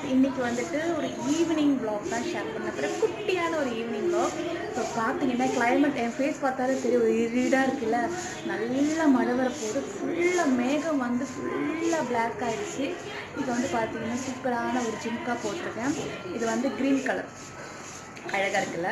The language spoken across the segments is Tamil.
இன்னைக்கு வந்துட்டு ஒரு ஈவினிங் vlog தான் ஷேர் பண்ண போகிறேன் குட்டியான ஒரு ஈவினிங் vlog ஸோ பார்த்தீங்கன்னா climate என் ஃபேஸ் பார்த்தாலே தெரியும் ஒரு இருடாக இருக்குல்ல நல்லா மழை வரப்போகுது ஃபுல்லாக மேகம் வந்து ஃபுல்லாக பிளாக் ஆயிடுச்சு இது வந்து பார்த்தீங்கன்னா சூப்பரான ஒரு ஜிம்கா போட்டிருக்கேன் இது வந்து க்ரீன் கலர் அழகாக இருக்குல்ல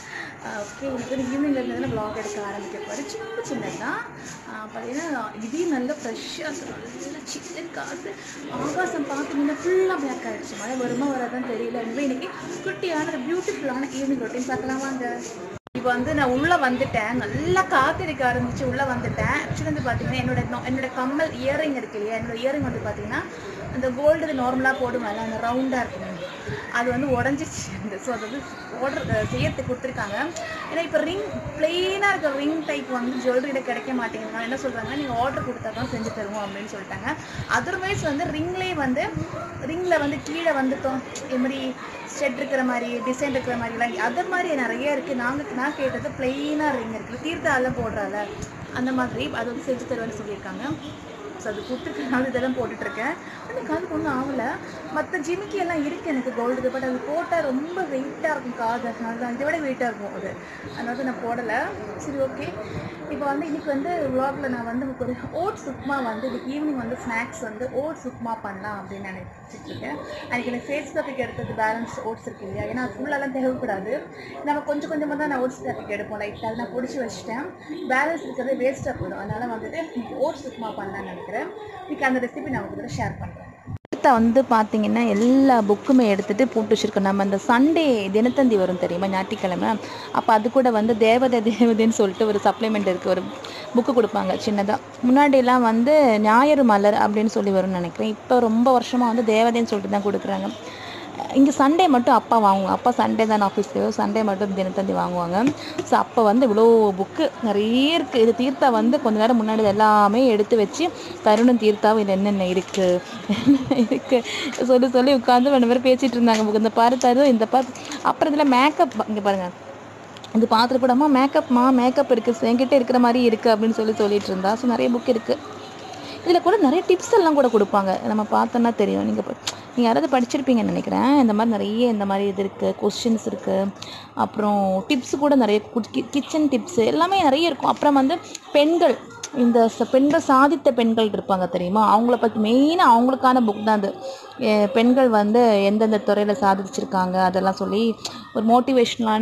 ஓகே இன்னைக்கு வந்து ஈவினிங்ல இருந்து ப்ளாக் எடுக்க ஆரம்பிக்க போகிற சின்ன சின்னது தான் பார்த்தீங்கன்னா இதையும் நல்ல ஃப்ரெஷ்ஷாக இருக்குது நல்ல சிக்கன் காற்று ஆகாசம் பார்த்தீங்கன்னா ஃபுல்லாக பிளாக் ஆகிடுச்சு மழை வருமா வராதான் தெரியல எனவே இன்னைக்கு குட்டியான ஒரு பியூட்டிஃபுல்லான ஈவினிங் ரொட்டீன் பார்க்கலாம் வாங்க இப்போ வந்து நான் உள்ளே வந்துட்டேன் நல்லா காத்திருக்க ஆரம்பிச்சு உள்ளே வந்துட்டேன் ஆக்சுவலி வந்து பார்த்தீங்கன்னா என்னோட நொ- என்னோட கம்மல் இயரிங் இருக்கு இல்லையா என்னோட இயரிங் வந்து பார்த்தீங்கன்னா அந்த கோல்டு நார்மலாக போடுவேன்ல அந்த ரவுண்டாக இருக்கும் அது வந்து உடஞ்சிச்சு ஸோ அது வந்து ஆர்டர் செய்யறதுக்கு கொடுத்துருக்காங்க ஏன்னா இப்போ ரிங் பிளெயினாக இருக்க ரிங் டைப் வந்து ஜுவல்லரியில கிடைக்க மாட்டேங்குது என்ன சொல்கிறாங்கன்னா நீங்கள் ஆர்டர் கொடுத்தா தான் செஞ்சு தருவோம் அப்படின்னு சொல்லிட்டாங்க அதர்வைஸ் வந்து ரிங்லேயே வந்து ரிங்கில் வந்து கீழே வந்துட்டோம் இது மாதிரி ஸ்டெட் இருக்கிற மாதிரி டிசைன் இருக்கிற மாதிரிலாம் அதர் மாதிரி நிறைய இருக்குது நாங்கள் நான் கேட்டது பிளெயினாக ரிங் இருக்குது தீர்த்தாலாம் போடுறால அந்த மாதிரி அது வந்து செஞ்சு தருவேன்னு சொல்லியிருக்காங்க ஸோ அது கொடுத்துருக்கனால இதெல்லாம் போட்டுட்ருக்கேன் ஆனால் காதுக்கு ஒன்றும் ஆகலை மற்ற ஜிமிக்கி எல்லாம் இருக்குது எனக்கு கோல்டு பட் அது போட்டால் ரொம்ப வெயிட்டாக இருக்கும் காது அதனால தான் இதை விட வெயிட்டாக இருக்கும் அது அதனால தான் நான் போடலை சரி ஓகே இப்போ வந்து இன்னைக்கு வந்து vlogல நான் வந்து உங்களுக்கு ஒரு ஓட்ஸ் உப்மா வந்து இன்னைக்கு ஈவினிங் வந்து ஸ்நாக்ஸ் வந்து ஓட்ஸ் உப்மா பண்ணலாம் அப்படின்னு நினைச்சிட்டு இருக்கேன் அன்றைக்கி எனக்கு ஃபேஸ் பேக்கு எடுத்தது பேலன்ஸ் ஓட்ஸ் இருக்கு இல்லையா ஏன்னா ஃபுல்லெல்லாம் தேவைப்படாது நம்ம கொஞ்சம் கொஞ்சமாக தான் நான் ஓட்ஸ் பேக்கு எடுப்போம் லைட்டாக அதை நான் பிடிச்சி வச்சுட்டேன் பேலன்ஸ் இருக்கிறது வேஸ்ட்டாக போயிடும் அதனால் வந்துட்டு இன்னைக்கு ஓட்ஸ் உப்மா பண்ணலாம்னு நினைக்கிறேன் இன்னைக்கு அந்த ரெசிபி நான் உங்களுக்கு ஷேர் பண்ணுறேன் அடுத்த வந்து பார்த்தீங்கன்னா எல்லா புக்குமே எடுத்துகிட்டு போட்டு வச்சுருக்கோம் நம்ம அந்த சண்டே தினத்தந்தி வரும் தெரியுமா ஞாயிற்றுக்கிழமை அப்போ அது கூட வந்து தேவதை தேவதைன்னு சொல்லிட்டு ஒரு சப்ளிமெண்ட் இருக்குது ஒரு புக்கு கொடுப்பாங்க சின்னதாக முன்னாடியெல்லாம் வந்து ஞாயிறு மலர் அப்படின்னு சொல்லி வரும்னு நினைக்கிறேன் இப்போ ரொம்ப வருஷமாக வந்து தேவதைன்னு சொல்லிட்டு தான் கொடுக்குறாங்க இங்கே சண்டே மட்டும் அப்பா வாங்குவாங்க அப்பா சண்டே தான் ஆஃபீஸ்க்கு சண்டே மட்டும் தினத்தந்தி வாங்குவாங்க ஸோ அப்போ வந்து இவ்வளோ புக்கு நிறைய இருக்குது இது தீர்த்தா வந்து கொஞ்ச நேரம் முன்னாடி இது எல்லாமே எடுத்து வச்சு கருணும் தீர்த்தாவும் இது என்னென்ன இருக்குது இருக்குது சொல்லி சொல்லி உட்காந்து ரெண்டு பேரும் பேசிகிட்டு இருந்தாங்க book. இந்த பாரு தரு இந்த பாரு அப்புறம் இதில் மேக்கப் இங்கே பாருங்கள் இது பார்த்துட்டு கூடமா மேக்கப்மா மேக்கப் இருக்குது என்கிட்ட இருக்கிற மாதிரி இருக்குது அப்படின்னு சொல்லி சொல்லிட்டு இருந்தா ஸோ நிறைய புக் இருக்குது இதில் கூட நிறைய டிப்ஸ் எல்லாம் கூட கொடுப்பாங்க நம்ம பார்த்தோன்னா தெரியும் நீங்கள் நீங்கள் யாராவது படிச்சிருப்பீங்கன்னு நினைக்கிறேன் இந்த மாதிரி நிறைய இந்த மாதிரி இது இருக்குது கொஸ்டின்ஸ் இருக்குது அப்புறம் டிப்ஸ் கூட நிறைய கிச்சன் டிப்ஸ் எல்லாமே நிறைய இருக்கும் அப்புறம் வந்து பெண்கள் இந்த ச- பெண்கள் சாதித்த பெண்கள் இருப்பாங்க தெரியுமா அவங்கள பற்றி மெயினாக அவங்களுக்கான புக் தான் அது எ, பெண்கள் வந்து எந்தெந்த துறையில் சாதிச்சிருக்காங்க அதெல்லாம் சொல்லி ஒரு மோட்டிவேஷ்னலான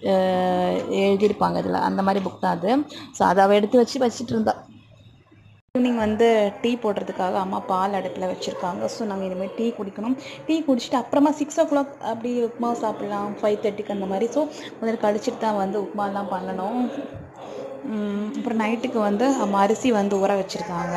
எழுதியிருப்பாங்க இதில் அந்த மாதிரி புக் தான் அது ஸோ அதை அவள் எடுத்து வச்சு வச்சுட்டு இருந்தா ஈவினிங் வந்து டீ போடுறதுக்காக அம்மா பால் அடுப்பில் வச்சுருக்காங்க ஸோ நாங்கள் இனிமேல் டீ குடிக்கணும் டீ குடிச்சிட்டு அப்புறமா சிக்ஸ் ஓ கிளாக் அப்படி உப்புமா சாப்பிட்லாம் ஃபைவ் தேர்ட்டிக்கு அந்த மாதிரி ஸோ முதல்ல கழிச்சிட்டு தான் வந்து உப்புமாலாம் பண்ணணும் உம், அப்புறம் நைட்டுக்கு வந்து அம்மா அரிசி வந்து ஊற வச்சுருக்காங்க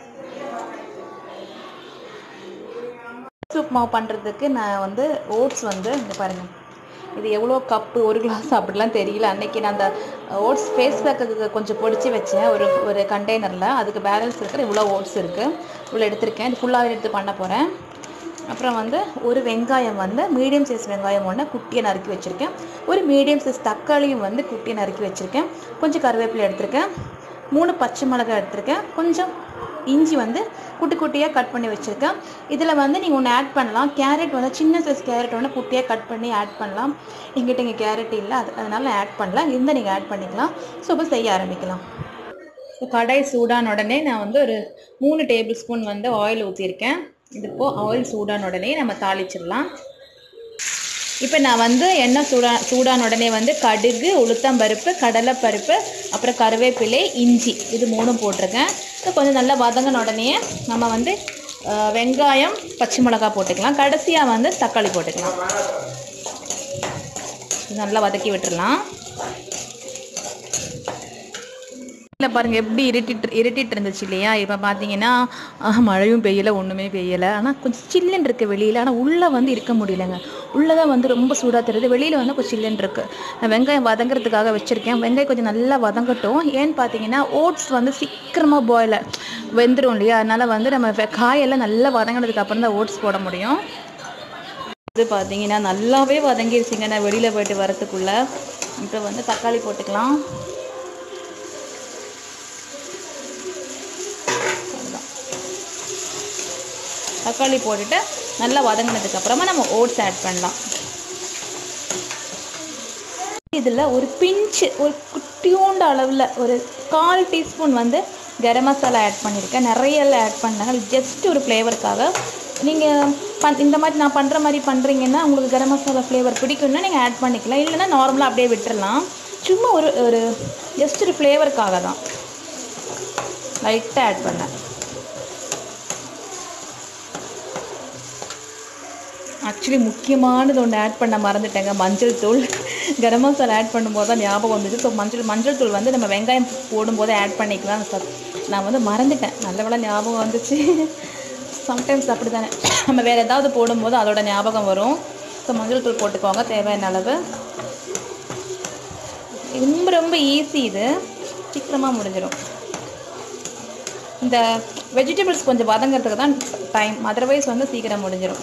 உப்புமா பண்ணுறதுக்கு நான் வந்து ஓட்ஸ் வந்து இங்கே பாருங்கள் இது எவ்வளோ கப்பு ஒரு கிளாஸ் அப்படிலாம் தெரியல அன்னைக்கு நான் அந்த ஓட்ஸ் ஃபேஸ் பேக்கு கொஞ்சம் பொடிச்சு வச்சேன் ஒரு ஒரு கண்டெய்னரில் அதுக்கு பேலன்ஸ் இருக்கிற இவ்வளோ ஓட்ஸ் இருக்குது இவ்வளோ எடுத்திருக்கேன் இது ஃபுல்லாகவே எடுத்து பண்ண போகிறேன் அப்புறம் வந்து ஒரு வெங்காயம் வந்து மீடியம் சைஸ் வெங்காயம் ஒன்று குட்டியை நறுக்கி வச்சுருக்கேன் ஒரு மீடியம் சைஸ் தக்காளியும் வந்து குட்டியை நறுக்கி வச்சுருக்கேன் கொஞ்சம் கருவேப்பிலை எடுத்திருக்கேன் மூணு பச்சை மிளகாய் எடுத்திருக்கேன் கொஞ்சம் இஞ்சி வந்து குட்டி குட்டியாக கட் பண்ணி வச்சுருக்கேன் இதில் வந்து நீங்கள் ஒன்று ஆட் பண்ணலாம் கேரட் வந்து சின்ன சைஸ் கேரட் ஒன்று குட்டியாக கட் பண்ணி ஆட் பண்ணலாம் எங்கிட்ட இங்கே கேரட் இல்லை அது அதனால ஆட் பண்ணலாம் இருந்தால் நீங்கள் ஆட் பண்ணிக்கலாம் ஸோ இப்போ செய்ய ஆரம்பிக்கலாம் ஸோ கடாய் சூடான உடனே நான் வந்து ஒரு மூணு டேபிள் ஸ்பூன் வந்து ஆயில் ஊற்றிருக்கேன் இது இப்போ ஆயில் சூடான உடனே நம்ம தாளிச்சிடலாம் இப்போ நான் வந்து எண்ணெய் சூடா சூடான உடனே வந்து கடுகு உளுத்தம்பருப்பு கடலைப்பருப்பு அப்புறம் கருவேப்பிலை இஞ்சி இது மூணும் போட்டிருக்கேன் இது கொஞ்சம் நல்லா வதங்கின உடனே நம்ம வந்து அஹ், வெங்காயம் பச்சை மிளகாய் போட்டுக்கலாம் கடைசியாக வந்து தக்காளி போட்டுக்கலாம் இது நல்லா வதக்கி விட்டுறலாம் இல்லை பாருங்கள் எப்படி இருட்டிட்டு இருட்டிட்டு இருந்துச்சு இல்லையா இப்போ பார்த்தீங்கன்னா ஆஹ், மழையும் பெய்யலை ஒன்றுமே பெய்யலை ஆனால் கொஞ்சம் சில்லுன்னு இருக்குது வெளியில் ஆனால் உள்ளே வந்து இருக்க முடியலங்க உள்ளே தான் வந்து ரொம்ப சூடாக தெரியுது வெளியில் வந்து கொஞ்சம் சில்லுன்னு இருக்குது நான் வெங்காயம் வதங்குறதுக்காக வச்சுருக்கேன் வெங்காயம் கொஞ்சம் நல்லா வதங்கட்டும் ஏன்னு பார்த்தீங்கன்னா ஓட்ஸ் வந்து சீக்கிரமாக பாயில் வெந்துடும் இல்லையா அதனால் வந்து நம்ம வெ- காயெல்லாம் நல்லா வதங்கினதுக்கு அப்புறம் தான் ஓட்ஸ் போட முடியும் இது பார்த்தீங்கன்னா நல்லாவே வதங்கிருச்சுங்க நான் வெளியில் போயிட்டு வரத்துக்குள்ளே இப்போ வந்து தக்காளி போட்டுக்கலாம் தக்காளி போட்டுட்டு நல்லா வதங்கினதுக்கப்புறமா நம்ம ஓட்ஸ் ஆட் பண்ணலாம் இதில் ஒரு பிஞ்சு ஒரு குட்டியோண்டு அளவில் ஒரு கால் டீஸ்பூன் வந்து கரம் மசாலா ஆட் பண்ணியிருக்கேன் நிறையெல்லாம் ஆட் பண்ணேன் ஜஸ்ட் ஒரு ஃப்ளேவருக்காக நீங்கள் பண் இந்த மாதிரி நான் பண்ணுற மாதிரி பண்ணுறீங்கன்னா உங்களுக்கு கரம் மசாலா ஃப்ளேவர் பிடிக்கும்னா நீங்கள் ஆட் பண்ணிக்கலாம் இல்லைன்னா நார்மலாக அப்படியே விட்டுறலாம் சும்மா ஒரு ஒரு ஜஸ்ட் ஒரு ஃப்ளேவருக்காக தான் லைட்டாக ஆட் பண்ணேன் ஆக்சுவலி முக்கியமானது ஒன்று ஆட் பண்ண மறந்துட்டேங்க மஞ்சள் தூள் கரம் மசாலா ஆட் பண்ணும்போது தான் ஞாபகம் வந்துச்சு ஸோ மஞ்சள் மஞ்சள் தூள் வந்து நம்ம வெங்காயம் போடும்போது ஆட் பண்ணிக்கலாம் சத் நான் வந்து மறந்துட்டேன் நல்ல வேளை ஞாபகம் வந்துச்சு சம்டைம்ஸ் அப்படி தானே நம்ம வேறு ஏதாவது போடும்போது அதோட ஞாபகம் வரும் ஸோ மஞ்சள் தூள் போட்டுக்கோங்க தேவையான அளவு ரொம்ப ரொம்ப ஈஸி இது சீக்கிரமாக முடிஞ்சிடும் இந்த வெஜிடபிள்ஸ் கொஞ்சம் வதங்கிறதுக்கு தான் டைம் அதர்வைஸ் வந்து சீக்கிரம் முடிஞ்சிடும்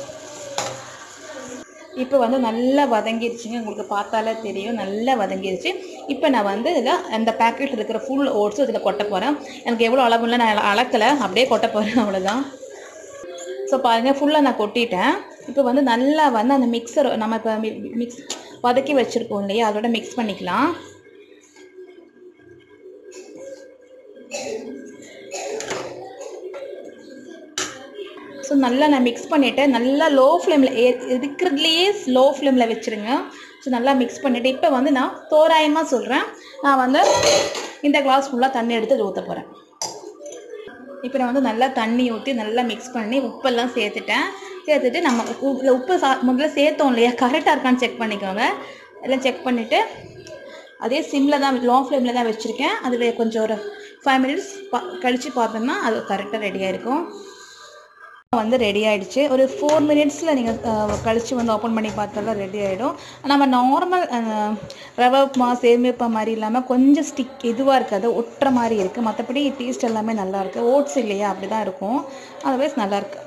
இப்போ வந்து நல்லா வதங்கிருச்சுங்க உங்களுக்கு பார்த்தாலே தெரியும் நல்லா வதங்கிருச்சு இப்போ நான் வந்து இதில் அந்த பேக்கெட் இருக்கிற ஃபுல் ஓட்ஸும் இதில் கொட்ட போகிறேன் எனக்கு எவ்வளோ அளவுல நான் அளக்கலை அப்படியே கொட்ட போகிறேன் அவ்வளோதான் ஸோ பாருங்கள் ஃபுல்லாக நான் கொட்டிட்டேன் இப்போ வந்து நல்லா வந்து அந்த மிக்சர் நம்ம இப்போ மிக்ஸ் வதக்கி வச்சுருக்கோம் இல்லையா அதோட மிக்ஸ் பண்ணிக்கலாம் ஸோ நல்லா நான் மிக்ஸ் பண்ணிவிட்டு நல்லா லோ ஃப்ளேமில் இருக்கிறதுலையே லோ ஃப்ளேமில் வச்சுருங்க ஸோ நல்லா மிக்ஸ் பண்ணிவிட்டு இப்போ வந்து நான் தோராயமாக சொல்கிறேன் நான் வந்து இந்த கிளாஸ் ஃபுல்லாக தண்ணி எடுத்து ஊற்ற போகிறேன் இப்போ நான் வந்து நல்லா தண்ணி ஊற்றி நல்லா மிக்ஸ் பண்ணி உப்பெல்லாம் சேர்த்துட்டேன் சேர்த்துட்டு நம்ம உ- இதுல உப்பு சா முதல்ல சேர்த்தோம் இல்லையா கரெக்டாக இருக்கான்னு செக் பண்ணிக்கோங்க எல்லாம் செக் பண்ணிவிட்டு அதே சிம்மில் தான் லோ ஃப்ளேமில் தான் வச்சுருக்கேன் அதில் கொஞ்சம் ஒரு ஃபைவ் மினிட்ஸ் பா கழித்து பார்த்தோம்னா அது கரெக்டாக ரெடியாக இருக்கும் வந்து ரெடி ஆயிடுச்சு ஒரு ஃபோர் மினிட்ஸில் நீங்கள் கழித்து வந்து ஓப்பன் பண்ணி பார்த்தாலும் ரெடி ஆகிடும் நம்ம நார்மல் ரவை உப்புமா சேமியா உப்புமா மாதிரி இல்லாமல் கொஞ்சம் ஸ்டிக் இதுவாக இருக்காது ஒட்டுற மாதிரி இருக்குது மற்றபடி டேஸ்ட் எல்லாமே நல்லா இருக்கு ஓட்ஸ் இல்லையா அப்படி தான் இருக்கும் அதர்வைஸ் நல்லா இருக்கு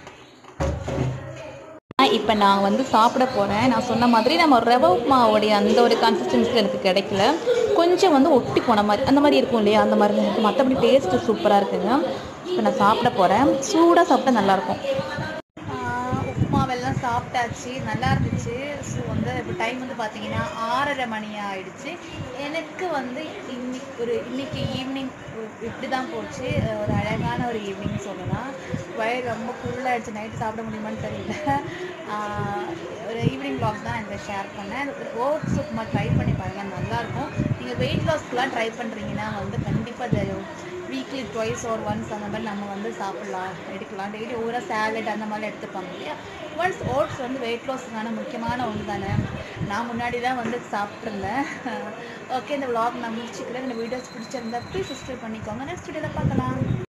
இப்போ நான் வந்து சாப்பிட போகிறேன் நான் சொன்ன மாதிரி நம்ம ரவை உப்புமாவோடைய அந்த ஒரு கன்சிஸ்டன்சி எனக்கு கிடைக்கல கொஞ்சம் வந்து ஒட்டி போன மாதிரி அந்த மாதிரி இருக்கும் இல்லையா அந்த மாதிரி தான் இருக்கு மற்றபடி டேஸ்ட்டு சூப்பராக இருக்குங்க இப்போ நான் சாப்பிட போகிறேன் சூடாக சாப்பிட்டா நல்லாயிருக்கும் உப்புமாவெல்லாம் சாப்பிட்டாச்சு நல்லா இருந்துச்சு ஸோ வந்து இப்போ டைம் வந்து பார்த்தீங்கன்னா ஆறரை மணி ஆயிடுச்சு எனக்கு வந்து இன்னைக்கு ஒரு இன்னைக்கு ஈவினிங் இப்படி தான் போச்சு அஹ் ஒரு அழகான ஒரு ஈவினிங் சொல்லலாம் வயிறு ரொம்ப ஃபுல்லாகிடுச்சு நைட்டு சாப்பிட முடியுமான்னு தெரியல ஆஹ் ஒரு ஈவினிங் vlog தான் இதில் ஷேர் பண்ணேன் ஓட்ஸ் உப்புமா ட்ரை பண்ணி பாருங்கள் நல்லாயிருக்கும் நீங்கள் வெயிட் லாஸ்க்குலாம் ட்ரை பண்ணுறீங்கன்னா வந்து கண்டிப்பாக வீக்லி ட்வைஸ் ஒரு ஒன்ஸ் அந்த மாதிரி நம்ம வந்து சாப்பிட்லாம் எடுக்கலாம் டெய்லி ஒவ்வொரு சேலட் அந்த மாதிரி எடுத்துப்பாங்க இல்லையா ஒன்ஸ் ஓட்ஸ் வந்து வெயிட் லாஸ்க்கான முக்கியமான ஒன்று தானே நான் முன்னாடி தான் வந்து சாப்பிட்ருந்தேன் ஓகே இந்த vlog நான் முடிச்சுக்கிறேன் இந்த வீடியோஸ் பிடிச்சிருந்தா ப்ளீஸ் சப்ஸ்கிரைப் பண்ணிக்கோங்க நெக்ஸ்ட் வீடியோவில் பார்க்கலாம்